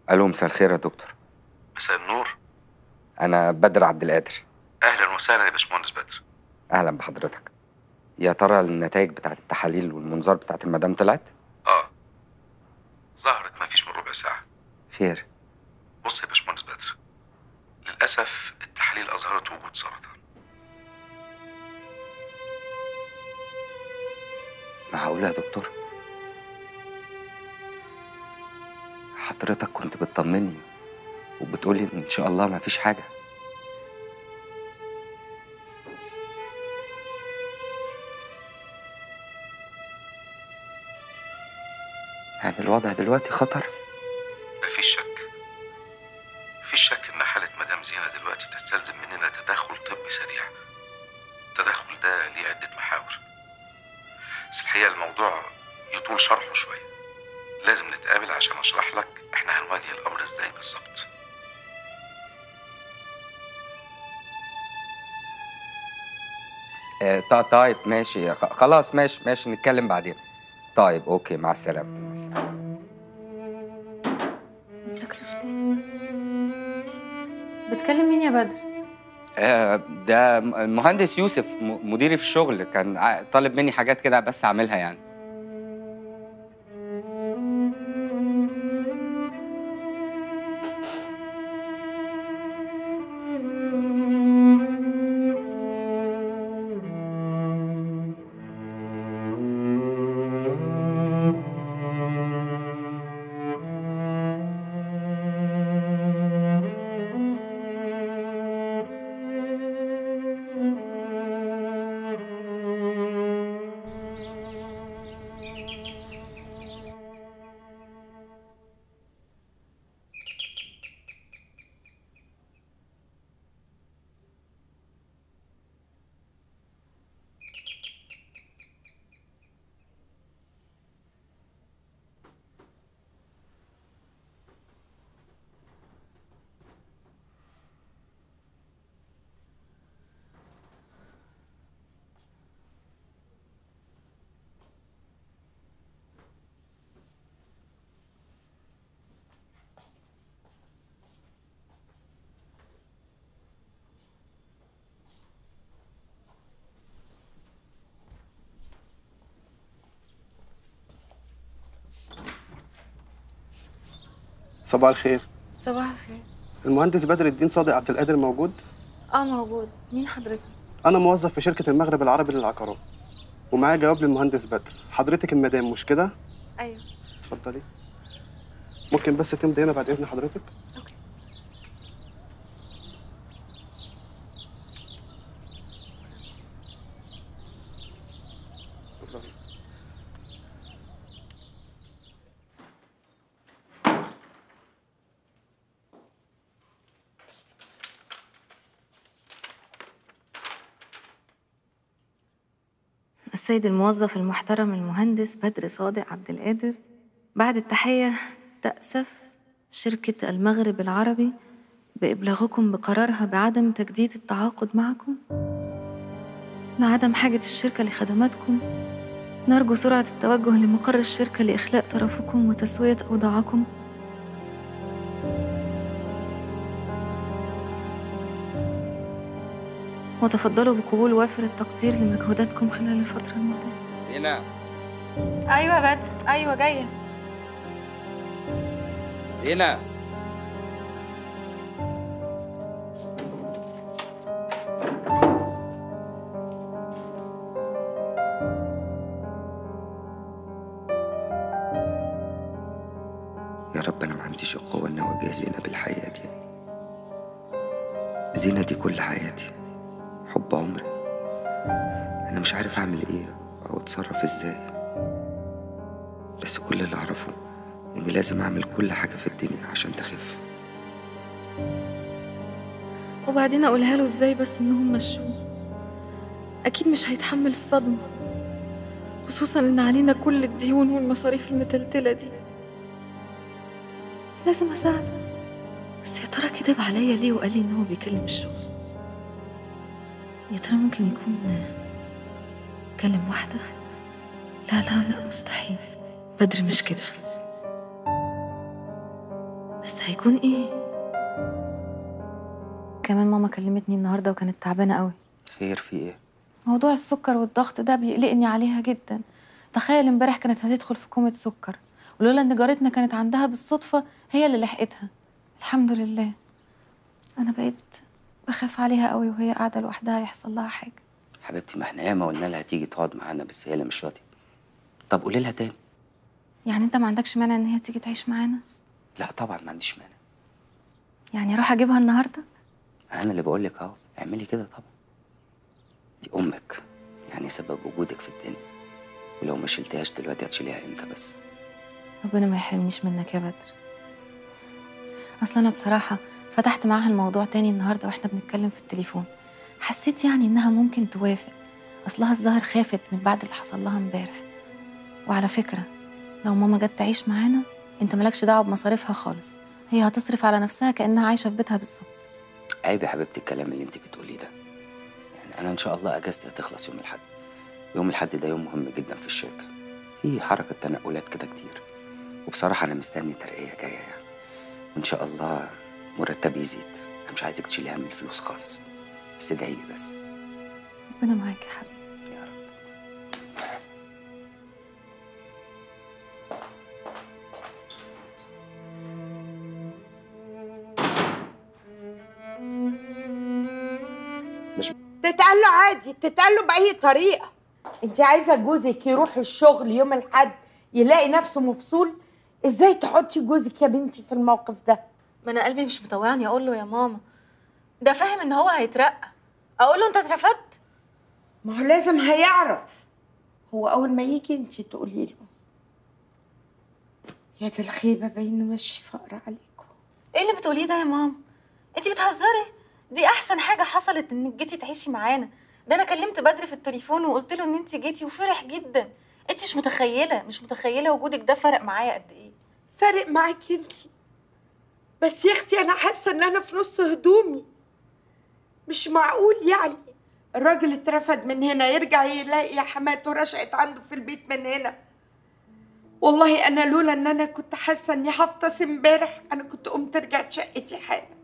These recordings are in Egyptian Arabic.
الو مساء الخير يا دكتور مساء النور انا بدر عبد القادر اهلا وسهلا يا باشمهندس بدر اهلا بحضرتك يا ترى النتائج بتاعت التحاليل والمنظار بتاعت المدام طلعت اه ظهرت ما فيش من ربع ساعه خير بص يا باشمهندس بدر للاسف التحاليل اظهرت وجود سرطان معقولة يا دكتور حضرتك كنت بتطمني وبتقولي ان شاء الله ما فيش حاجة يعني الوضع دلوقتي خطر مفيش شك مفيش شك ان حاله مدام زينه دلوقتي تستلزم مننا تدخل طبي سريع التدخل ده ليه عده محاور بس الحقيقه الموضوع يطول شرحه شويه لازم نتقابل عشان اشرح لك احنا هنواجه الامر ازاي بالظبط آه طا- طيب ماشي خ- خلاص ماشي ماشي نتكلم بعدين طيب اوكي مع السلامة مع السلامة بتكلم مين يا بدر؟ آه ده م- المهندس يوسف م- مديري في الشغل كان ع- طالب مني حاجات كده بس اعملها يعني صباح الخير صباح الخير المهندس بدر الدين صادق عبد القادر موجود اه موجود مين حضرتك؟ انا موظف في شركه المغرب العربي للعقارات ومعايا جواب للمهندس بدر حضرتك المدام مش كده ايوه اتفضلي ممكن بس تمضي هنا بعد اذن حضرتك اوكي اتفضلي. السيد الموظف المحترم المهندس بدر صادق عبد القادر بعد التحية تأسف شركة المغرب العربي بإبلاغكم بقرارها بعدم تجديد التعاقد معكم لعدم حاجة الشركة لخدماتكم نرجو سرعة التوجه لمقر الشركة لإخلاء طرفكم وتسوية أوضاعكم وتفضلوا بقبول وافر التقدير لمجهوداتكم خلال الفترة الماضية زينة أيوة يا بدر أيوة جاية زينة يا رب أنا ما عنديش القوة إني أواجه زينة بالحياة دي زينة دي كل حياتي حب عمري أنا مش عارف أعمل إيه أو أتصرف إزاي بس كل اللي أعرفه إني لازم أعمل كل حاجة في الدنيا عشان تخف وبعدين أقولها له إزاي بس إنهم مشوه أكيد مش هيتحمل الصدمة خصوصا إن علينا كل الديون والمصاريف المتلتلة دي لازم أساعده بس يا ترى كدب عليا ليه وقال لي إن هو بيكلم الشغل يا ترى ممكن يكون كلم واحدة لا لا لا مستحيل بدر مش كده بس هيكون ايه كمان ماما كلمتني النهارده وكانت تعبانه قوي خير في ايه موضوع السكر والضغط ده بيقلقني عليها جدا تخيل امبارح كانت هتدخل في كومة سكر ولولا ان جارتنا كانت عندها بالصدفة هي اللي لحقتها الحمد لله انا بقيت بخاف عليها قوي وهي قاعدة لوحدها يحصل لها حاجة حبيبتي ما احنا ياما قلنا لها تيجي تقعد معانا بس هي اللي مش راضيه طب قولي لها تاني يعني انت ما عندكش مانع ان هي تيجي تعيش معانا لا طبعا ما عنديش مانع يعني اروح اجيبها النهارده انا اللي بقول لك اهو اعملي كده طبعا دي امك يعني سبب وجودك في الدنيا ولو ما شلتهاش دلوقتي هتشيليها امتى بس ربنا ما يحرمنيش منك يا بدر اصل انا بصراحه فتحت معاها الموضوع تاني النهارده واحنا بنتكلم في التليفون حسيت يعني انها ممكن توافق اصلها الظاهر خافت من بعد اللي حصل لها امبارح وعلى فكره لو ماما جت تعيش معانا انت مالكش دعوه بمصاريفها خالص هي هتصرف على نفسها كانها عايشه في بيتها بالظبط عيب يا حبيبتي الكلام اللي انت بتقوليه ده يعني انا ان شاء الله اجازتي هتخلص يوم الاحد يوم الاحد ده يوم مهم جدا في الشركه في حركه تنقلات كده كتير وبصراحه انا مستني ترقيه جايه يعني وان شاء الله مرتبي يزيد انا مش عايزك تشيلي هم الفلوس خالص بس ادعي لي بس ربنا معاك يا حبيبي يا رب تتقال له عادي تتقال له بأي طريقة انت عايزة جوزك يروح الشغل يوم الحد يلاقي نفسه مفصول ازاي تحطي جوزك يا بنتي في الموقف ده ما انا قلبي مش مطوعني اقول له يا ماما ده فاهم ان هو هيترقى اقول له انت اترفدت ما هو لازم هيعرف هو أول ما يجي انت تقولي له يا دي الخيبة باين وشي فقر عليكم ايه اللي بتقوليه ده يا ماما انت بتهزري دي احسن حاجه حصلت انك جيتي تعيشي معانا ده انا كلمت بدر في التليفون وقلت له ان انت جيتي وفرح جدا انت مش متخيله مش متخيله وجودك ده فرق معايا قد ايه فارق معاكي انت بس يا اختي انا حاسه ان انا في نص هدومي مش معقول يعني الراجل اترفد من هنا يرجع يلاقي حماته رشقت عنده في البيت من هنا والله انا لولا ان انا كنت حاسه اني هفطس امبارح انا كنت قمت رجعت شقتي حالا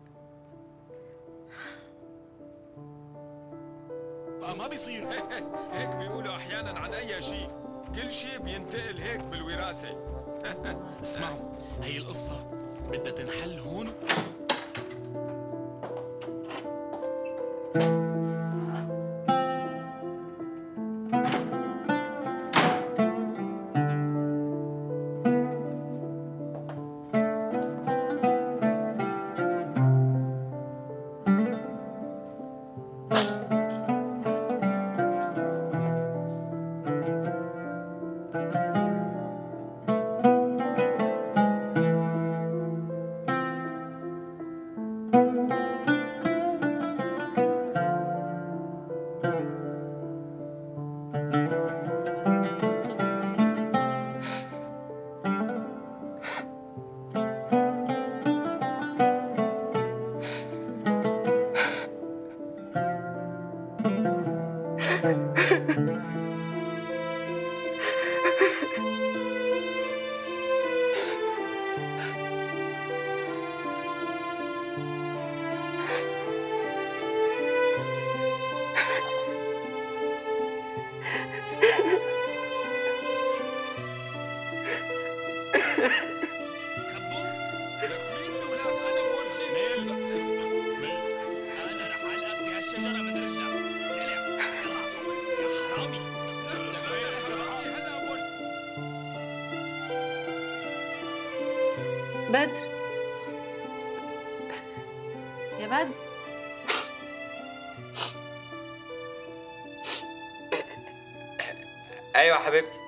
بقى ما بيصير هيك بيقولوا احيانا عن اي شيء كل شيء بينتقل هيك بالوراثه اسمعوا هي القصه بدها تنحل هون خبوه لك مين الاولاد انا بورجيك ميل ميل انا رح علقك في هالشجره من رجلك الع على طول يا حرامي هلا بورجيك بدر يا بدر ايوه حبيبتي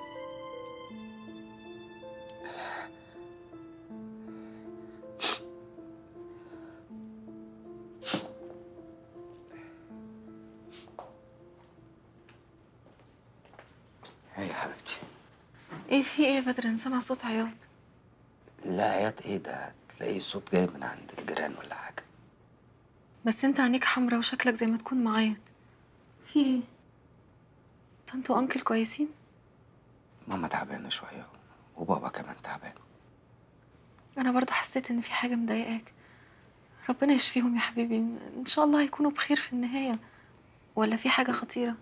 ايه يا حبيبتي ايه في ايه يا بدر انا سامع صوت عياط لا عياط ايه ده تلاقيه صوت جاي من عند الجيران ولا حاجه بس انت عينيك حمرا وشكلك زي ما تكون معيط في ايه طنط وانكل كويسين ماما تعبانه شويه وبابا كمان تعبان أنا برضو حسيت إن في حاجة مضايقاك ربنا يشفيهم يا حبيبي إن شاء الله هيكونوا بخير في النهاية ولا في حاجة خطيرة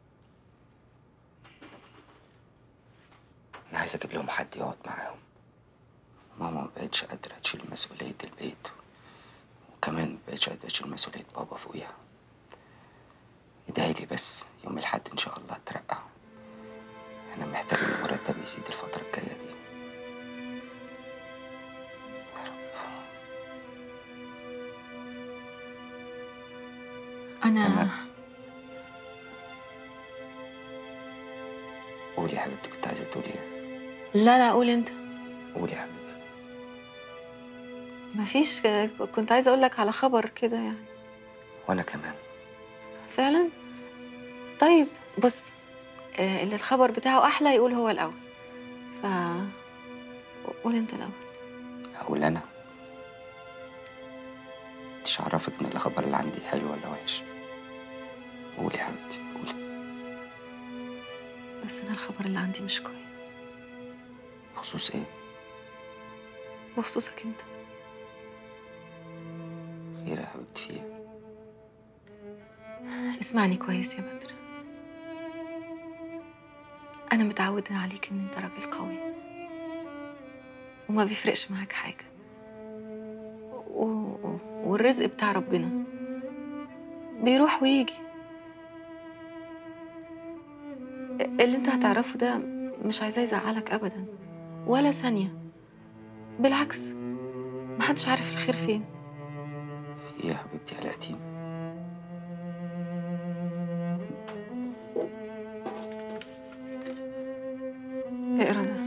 انا عايز اجيب لهم حد يقعد معاهم ماما ما بقتش قادره تشيل مسؤوليه البيت وكمان ما بقتش قادره تشيل مسؤوليه بابا فوقيها ادعي لي بس يوم الحد ان شاء الله اترقى انا محتاج ان مرتبي يزيد الفتره الجايه دي يا رب أنا تمام. قولي يا حبيبتي كنت عايزه تقولي ايه لا لا قول أنت قولي يا حبيبي مفيش كنت عايزة أقول لك على خبر كده يعني وانا كمان فعلا طيب بص آه، اللي الخبر بتاعه أحلى يقول هو الأول ف قول أنت الأول اقول انا مش عرفك ان الخبر اللي عندي حلو ولا وحش قولي يا حبيبتي قولي بس أنا الخبر اللي عندي مش كويس بخصوص ايه بخصوصك أنت خير يا حبيبتي في ايه اسمعني كويس يا بدر أنا متعودة عليك إن أنت راجل قوي وما بيفرقش معاك حاجة و... و- والرزق بتاع ربنا بيروح ويجي اللي انت هتعرفه ده مش عايزاه يزعلك أبدا ولا ثانية بالعكس محدش عارف الخير فين في ايه يا حبيبتي قلقتيني اقرا ده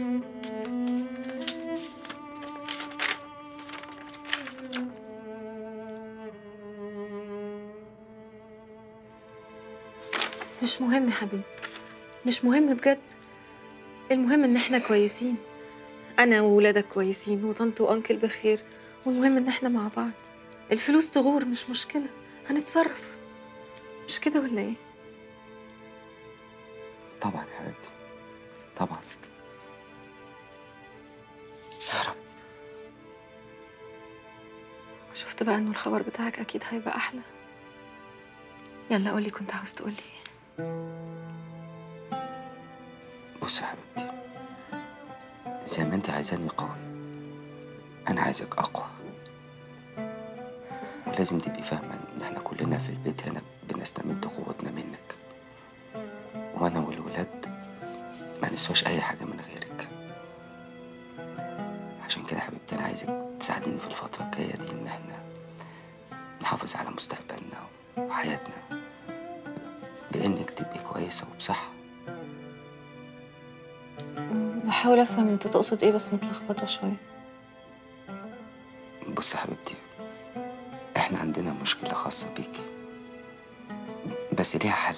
مش مهم يا حبيبي مش مهم بجد المهم ان احنا كويسين انا وولادك كويسين وطنط وانكل بخير والمهم ان احنا مع بعض الفلوس تغور مش مشكلة هنتصرف مش كده ولا ايه طبعا يا حبيبتي طبعا يا رب شفت بقى انه الخبر بتاعك اكيد هيبقى احلى يلا قولي كنت عاوز تقولي ايه بصي يا حبيبتي زي ما انت عايزاني قوي انا عايزك اقوى ولازم تبقي فاهمه ان احنا كلنا في البيت هنا بنستمد قوتنا منك وانا والولاد ما نسواش اي حاجه من غيرك عشان كده يا حبيبتي انا عايزك تساعديني في الفتره الجايه دي ان احنا نحافظ على مستقبلنا وحياتنا بانك تبقي كويسه وبصحه بحاول افهم انت تقصد ايه بس متلخبطه شويه بص يا حبيبتي احنا عندنا مشكلة خاصة بيكي بس ليها حل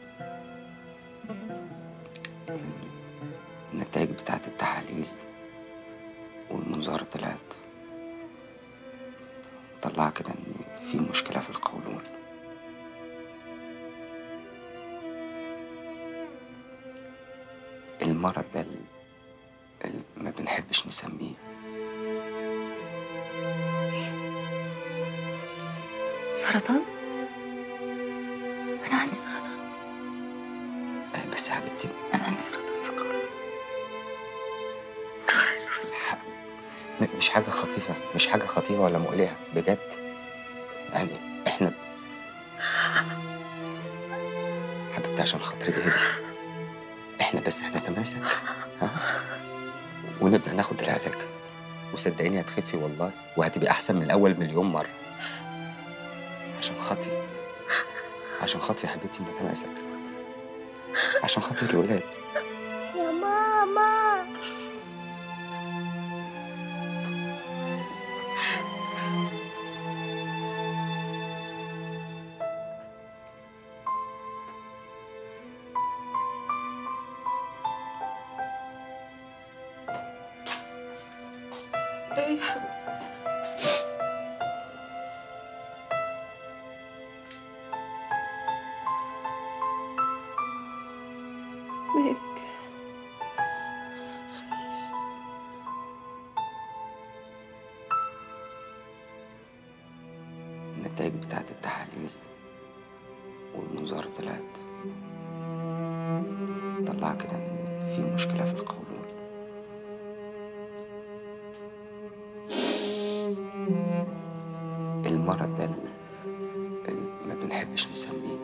النتائج بتاعت التحاليل والمنظار طلعت طلع كده ان في مشكلة في القولون المرض ده ال- ال- ما بنحبش نسميه سرطان انا عندي سرطان آه، بس يا حبيبتي انا عندي سرطان في القولون ح- م- مش حاجة خطيرة مش حاجة خطيرة ولا مقلقة بجد يعني احنا حبيبتي عشان خاطري اهدي احنا بس هنتماسك ها ونبدأ ناخد العلاج وصدقيني هتخفي والله وهتبقي أحسن من الأول مليون مرة عشان خاطري عشان خاطري يا حبيبتي نتماسك عشان خاطر الولاد يا ماما ايه يا حبيبتي مالك متخافيش النتائج بتاعت التحاليل والمنظار طلعت طلع كده ان في مشكلة في القولون المرض ده اللي ما بنحبش نسميه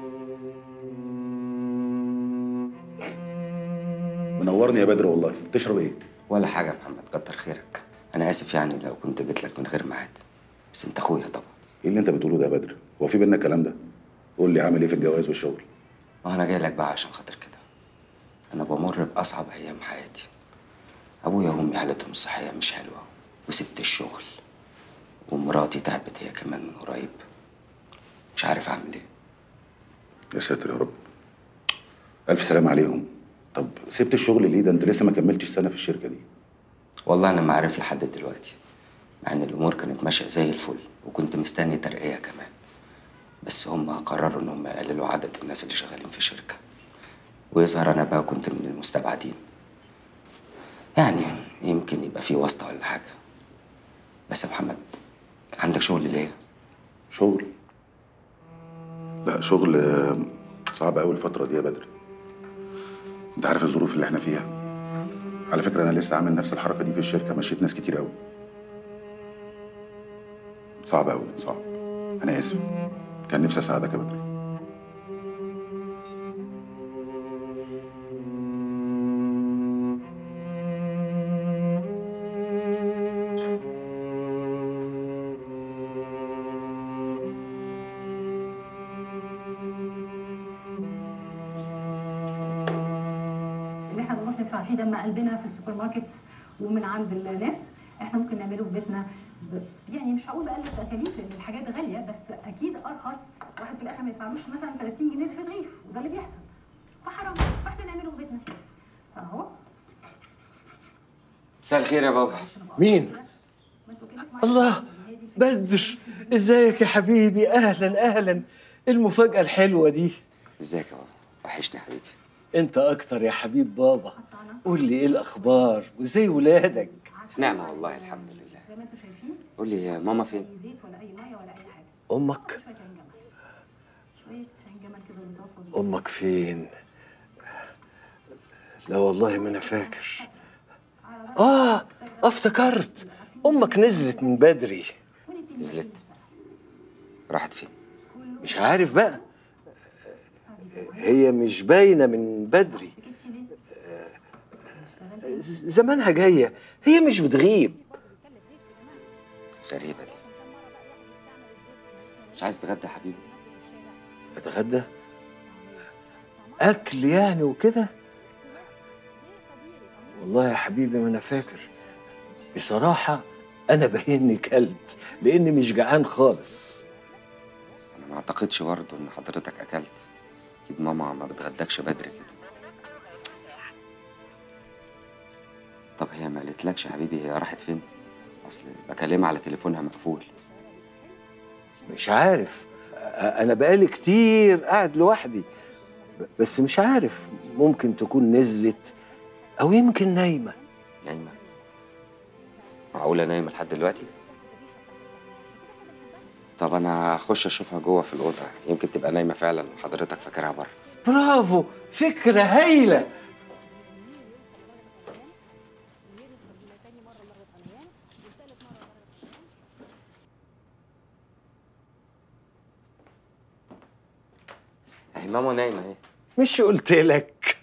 منورني يا بدر والله تشرب ايه ولا حاجة يا محمد كتر خيرك أنا آسف يعني لو كنت جيت لك من غير ميعاد بس أنت أخويا طبعا ايه اللي انت بتقوله ده يا بدر هو في بينا الكلام ده قول لي عامل ايه في الجواز والشغل وأنا جاي لك بقى عشان خاطر كده أنا بمر بأصعب أيام حياتي أبويا وأمي حالتهم الصحية مش حلوة وسبت الشغل ومراتي تعبت هي كمان من قريب مش عارف أعمل إيه يا ساتر يا رب الف سلام عليهم طب سبت الشغل ليه ده انت لسه ما كملتش سنه في الشركه دي والله أنا ما عارف لحد دلوقتي مع إن الأمور كانت ماشية زي الفل وكنت مستني ترقية كمان بس هم قرروا إن هم يقللوا عدد الناس اللي شغالين في الشركة ويظهر أنا بقى كنت من المستبعدين يعني يمكن يبقى في واسطة ولا حاجة بس يا محمد عندك شغل ليه؟ شغل لا شغل آه، صعب قوي الفتره دي يا بدر انت عارف الظروف اللي احنا فيها على فكره انا لسه عامل نفس الحركه دي في الشركه مشيت ناس كتير قوي صعب قوي صعب انا اسف كان نفسي اساعدك يا بدر اللي احنا بنروح ندفع فيه دم قلبنا في السوبر ماركتس ومن عند الناس احنا ممكن نعمله في بيتنا ب... يعني مش هقول بقلل تكاليف لان الحاجات غاليه بس اكيد ارخص واحد في الاخر ما يدفعلوش مثلا 30 جنيه في الرغيف وده اللي بيحصل فحرام فاحنا نعمله في بيتنا فاهو مساء الخير يا بابا مين؟ الله بدر ازيك يا حبيبي اهلا اهلا المفاجأة الحلوة دي ازيك يا بابا وحشني يا حبيبي انت اكتر يا حبيب بابا قول لي ايه الاخبار وازاي ولادك في نعمة والله الحمد لله زي ما انتم شايفين قول لي يا ماما فين؟ اي زيت ولا اي ميه ولا اي حاجه امك شويه عين جمل شويه عين جمل كده لطاف وزيت. امك فين لا والله ما انا فاكر اه افتكرت امك نزلت من بدري نزلت راحت فين؟ مش عارف بقى هي مش باينه من بدري زمانها جايه هي مش بتغيب غريبة دي مش عايز تتغدى يا حبيبي؟ اتغدى اكل يعني وكده والله يا حبيبي ما انا فاكر بصراحه انا باينني كلت لاني مش جعان خالص أنا ما أعتقدش برضه إن حضرتك أكلت أكيد ماما ما بتغدكش بدري كده طب هي ما قالتلكش يا حبيبي هي راحت فين؟ أصل بكلمها على تليفونها مقفول مش عارف أ- انا بقالي كتير قاعد لوحدي ب- بس مش عارف ممكن تكون نزلت او يمكن نايمه نايمة معقولة نايمة لحد دلوقتي؟ طب أنا هخش أشوفها جوه في الأوضة يمكن تبقى نايمة فعلا وحضرتك فاكرها بره برافو فكره هايله أهي ماما نايمة أهي مش قلت لك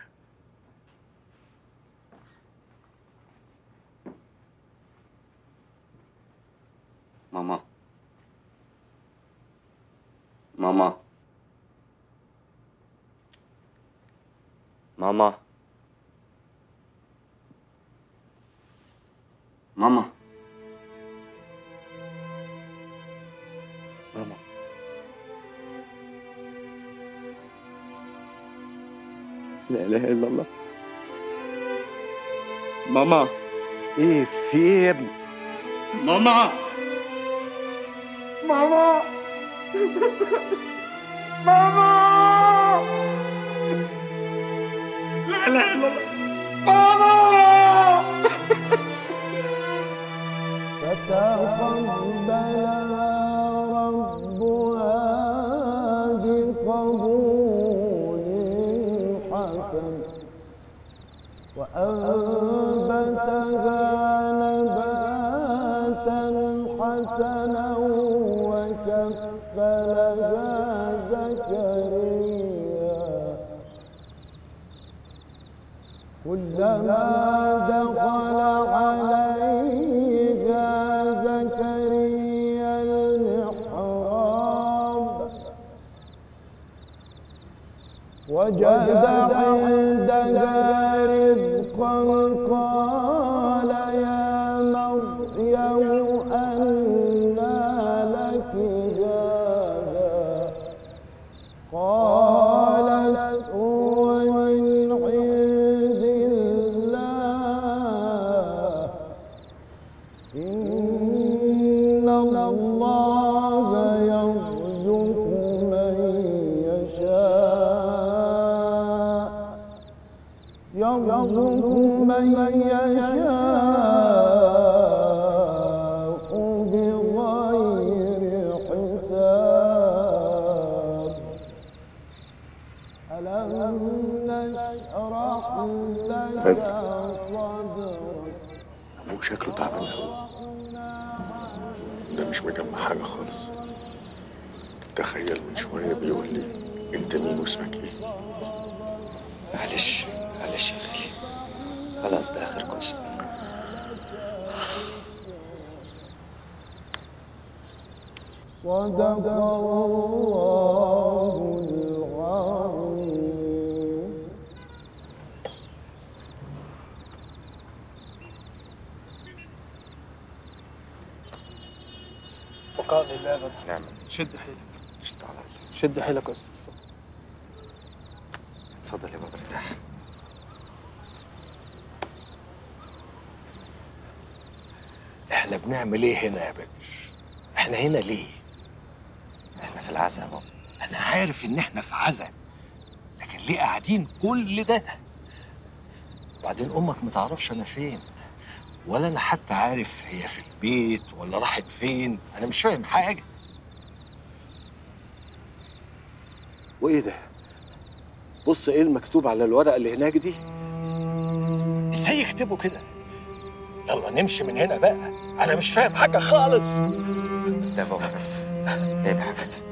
ماما ماما ماما ماما ماما لا اله الا الله ماما ايه في ايه يا ابني ماما ماما ماما لا لا لا ماما فتقبل ربنا فأنبتها نباتا حسنا وكفلها زكريا كلما دخل عليها زكريا المحراب وجد عندها رزقا قال يا مريم أنى لك هذا قالت هو من عند الله إن الله يرزق من يشاء يرزق من يشاء بغير حساب ألم نشرح لك صدرك ابوك شكله تعبان قوي ده مش مجمع حاجه خالص تخيل من شويه بيقول لي انت مين واسمك ايه معلش معلش يا غالي خلاص ده اخر جزء صدق الله العظيم وقال لله يا بدر نعم شد حيلك شد على الله شد حيلك يا استاذ صبري. اتفضل يا بابا ارتاح احنا بنعمل ايه هنا يا بدر احنا هنا ليه احنا في العزاء يا بابا انا عارف ان احنا في عزا لكن ليه قاعدين كل ده وبعدين امك ما تعرفش انا فين ولا انا حتى عارف هي في البيت ولا راحت فين انا مش فاهم حاجه وايه ده بص ايه المكتوب على الورقه اللي هناك دي ازاي يكتبوا كده يلا نمشي من هنا بقى انا مش فاهم حاجه خالص ده يا بابا بس ايه يا حبيبي